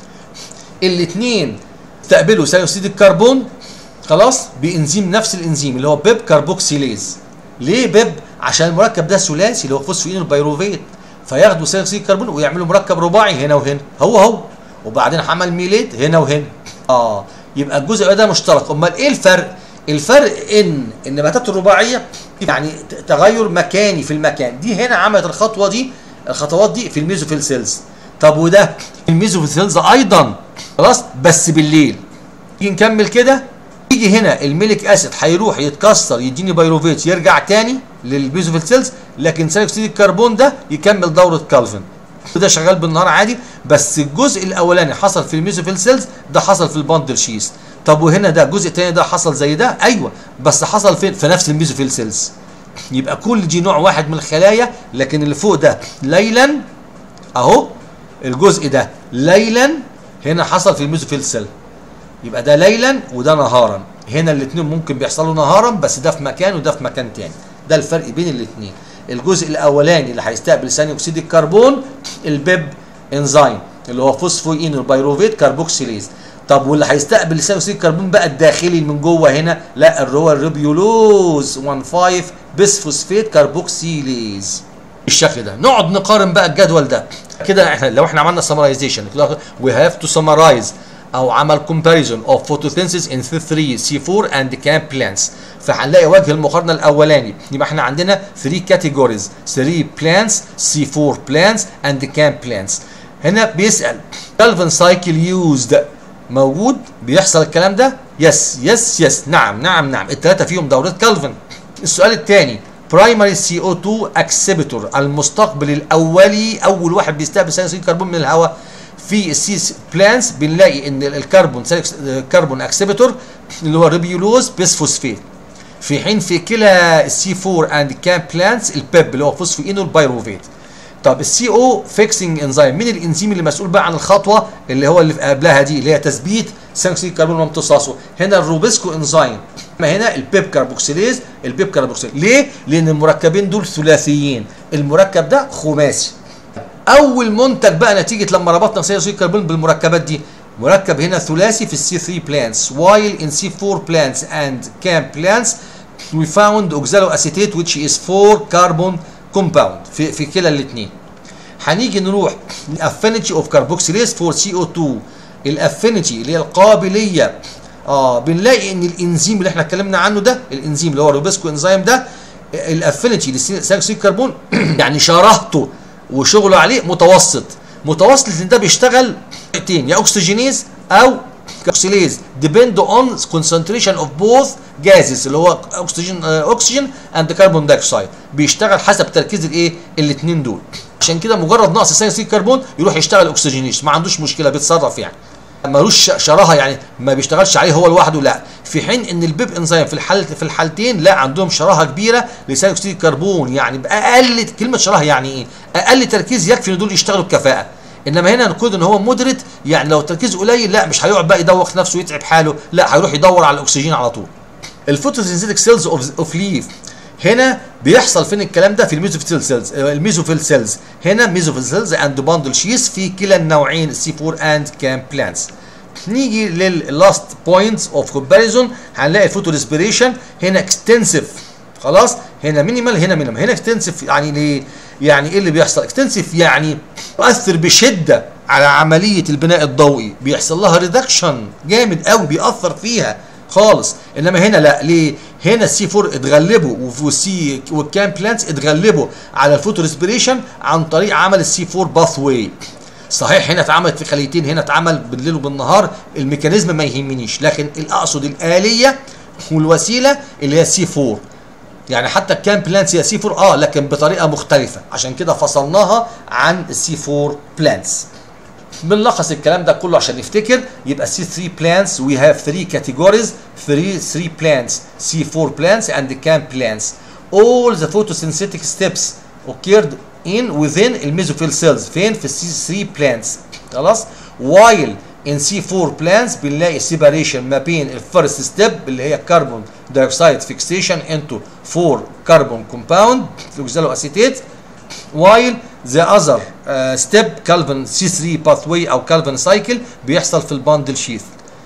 الاثنين استقبلوا ثاني اكسيد الكربون خلاص بانزيم نفس الانزيم اللي هو بيب كربوكسيليز ليه بيب عشان المركب ده ثلاثي اللي هو فوسفين البيروفيت فياخدوا ثاني اكسيد الكربون ويعملوا مركب رباعي هنا وهنا هو هو وبعدين عمل ميليت هنا وهنا اه يبقى الجزء ده مشترك امال ايه الفرق الفرق ان النباتات الرباعيه يعني تغير مكاني في المكان دي هنا عملت الخطوه دي الخطوات دي في الميزوفيل سيلز طب وده الميزوفيل سيلز ايضا خلاص بس بالليل نيجي نكمل كده يجي هنا الميليك اسيد هيروح يتكسر يديني بايروفيت يرجع تاني للميزوفيل سيلز لكن ثاني اكسيد الكربون ده يكمل دوره كالفن وده شغال بالنهار عادي بس الجزء الاولاني حصل في الميزوفيل سيلز ده حصل في الباندل شيس طب وهنا ده الجزء الثاني ده حصل زي ده ايوه بس حصل فين في نفس الميزوفيل سيلز يبقى كل دي نوع واحد من الخلايا لكن اللي فوق ده ليلا اهو الجزء ده ليلا هنا حصل في الميزوفيل سيل يبقى ده ليلا وده نهارا هنا الاثنين ممكن بيحصلوا نهارا بس ده في مكان وده في مكان تاني ده الفرق بين الاثنين الجزء الاولاني اللي هيستقبل ثاني اكسيد الكربون البيب انزيم اللي هو فوسفوين البيروفيت كربوكسيليز طب واللي هيستقبل ثاني اكسيد الكربون بقى الداخلي من جوه هنا لا اللي هو الريبيولوز 1,5 بسفوسفيت كربوكسيليز بالشكل ده نقعد نقارن بقى الجدول ده كده احنا لو احنا عملنا سمرايزيشن وي هاف تو سمرايز او عمل comparison of photosynthesis in C3 C4 and camp plants فهنلاقي وجه المقارنه الاولاني يبقى احنا عندنا 3 categories 3 plants C4 plants and camp plants هنا بيسال Calvin cycle used موجود بيحصل الكلام ده يس يس يس نعم نعم نعم الثلاثه فيهم دوره كالفن السؤال الثاني برايمري سي او 2 اكسبتور المستقبل الاولي اول واحد بيستقبل ثاني اكسيد الكربون من الهواء في السي بلانس بنلاقي ان الكربون كربون اكسبتور اللي هو ريبيولوز بيسفوسفيت في حين في كلا السي 4 اند كام بلانتس البيب اللي هو فوسفوينول بايروفيت طب السي او فيكسنج انزيم مين الانزيم اللي مسؤول بقى عن الخطوه اللي هو اللي قبلها دي اللي هي تثبيت ثاني اكسيد الكربون وامتصاصه هنا الروبسكو انزيم ما هنا البيب كاربوكسيليز البيب كاربوكسيليز ليه لان المركبين دول ثلاثيين المركب ده خماسي اول منتج بقى نتيجه لما ربطنا ثاني اكسيد الكربون بالمركبات دي مركب هنا ثلاثي في السي 3 plants while in C4 plants and CAM plants we found oxaloacetate which is 4 carbon compound في في كلا الاثنين هنيجي نروح affinity of carboxylase for CO2 الافينيتي اللي هي القابليه اه بنلاقي ان الانزيم اللي احنا اتكلمنا عنه ده الانزيم اللي هو الروبسكو انزيم ده الافينيتي لثاني اكسيد الكربون يعني شرحته وشغله عليه متوسط متوسط ان ده بيشتغل طريقتين يا اوكسجينيز او كاربوكسيليز depend on concentration of both gases اللي هو اكسجين اكسجين اند كربون دايوكسيد بيشتغل حسب تركيز الايه الاثنين دول عشان كده مجرد نقص ثاني اكسيد الكربون يروح يشتغل اوكسجينيز ما عندوش مشكله بيتصرف يعني ملوش شراهه يعني ما بيشتغلش عليه هو لوحده لا في حين ان البيب انزيم في الحال في الحالتين لا عندهم شراهه كبيره لثاني اكسيد الكربون يعني باقل كلمه شراهه يعني ايه اقل تركيز يكفي ان دول يشتغلوا بكفاءه انما هنا نقول ان هو مودريت يعني لو التركيز قليل لا مش هيقعد بقى يدوخ نفسه ويتعب حاله لا هيروح يدور على الاكسجين على طول الفوتوسينثيتك سيلز اوف ليف هنا بيحصل فين الكلام ده في الميزوفيل سيلز الميزوفيل سيلز هنا ميزوفيل سيلز اند باندل شيس في كلا النوعين السي 4 اند كام بلانتس نيجي لللاست بوينتس اوف كومباريزون هنلاقي الفوتو ريسبيريشن هنا اكستنسيف خلاص هنا مينيمال هنا مينيمال هنا اكستنسيف يعني ليه يعني ايه اللي بيحصل اكستنسيف يعني يؤثر بشده على عمليه البناء الضوئي بيحصل لها ريدكشن جامد قوي بيأثر فيها خالص انما هنا لا ليه هنا السي 4 اتغلبوا والسي والكام بلانتس اتغلبوا على الفوتو ريسبيريشن عن طريق عمل السي 4 باث واي صحيح هنا اتعملت في خليتين هنا اتعمل بالليل وبالنهار الميكانيزم ما يهمنيش لكن اقصد الاليه والوسيله اللي هي السي 4 يعني حتى الكام بلانتس هي سي 4 اه لكن بطريقه مختلفه عشان كده فصلناها عن السي 4 بلانتس بنلخص الكلام ده كله عشان نفتكر يبقى سي 3 plants we have 3 categories 3 3 plants C4 plants and CAM plants all the photosynthetic steps occurred in within الميزوفيل cells فين في السي 3 plants خلاص while in C4 plants بنلاقي separation ما بين الفيرست ستيب اللي هي كربون دايوكسيد فيكسيشن into 4 كربون كومباوند اوكسالواسيتيت while the other uh, step كالفن C3 pathway او كالفن سايكل بيحصل في الباندل شيث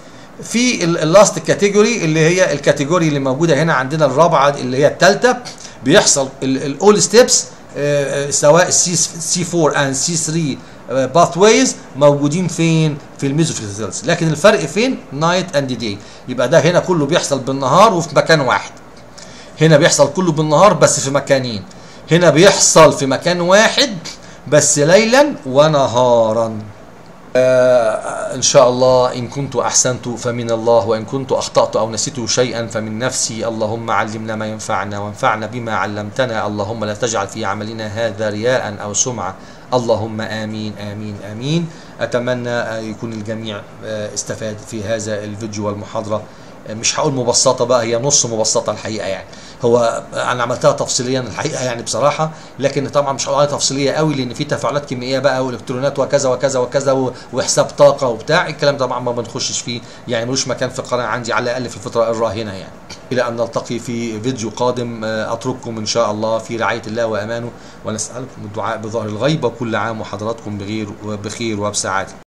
في اللاست كاتيجوري اللي هي الكاتيجوري اللي موجوده هنا عندنا الرابعه اللي هي الثالثه بيحصل الاول ستيبس سواء السي سي 4 اند سي 3 باث ويز موجودين فين في الميزوفيل سيلز لكن الفرق فين نايت اند داي يبقى ده هنا كله بيحصل بالنهار وفي مكان واحد هنا بيحصل كله بالنهار بس في مكانين هنا بيحصل في مكان واحد بس ليلا ونهارا آه ان شاء الله ان كنت احسنت فمن الله وان كنت اخطات او نسيت شيئا فمن نفسي اللهم علمنا ما ينفعنا وانفعنا بما علمتنا اللهم لا تجعل في عملنا هذا رياء او سمعه اللهم امين امين امين اتمنى يكون الجميع استفاد في هذا الفيديو والمحاضره مش هقول مبسطه بقى هي نص مبسطه الحقيقه يعني هو انا عملتها تفصيليا الحقيقه يعني بصراحه لكن طبعا مش هقول تفصيليه قوي لان في تفاعلات كيميائيه بقى والكترونات وكذا وكذا وكذا وحساب طاقه وبتاع الكلام طبعا ما بنخشش فيه يعني ملوش مكان في القناه عندي على الاقل في الفتره الراهنه يعني الى ان نلتقي في فيديو قادم اترككم ان شاء الله في رعايه الله وامانه ونسالكم الدعاء بظهر الغيب وكل عام وحضراتكم بغير وبخير وبسعاده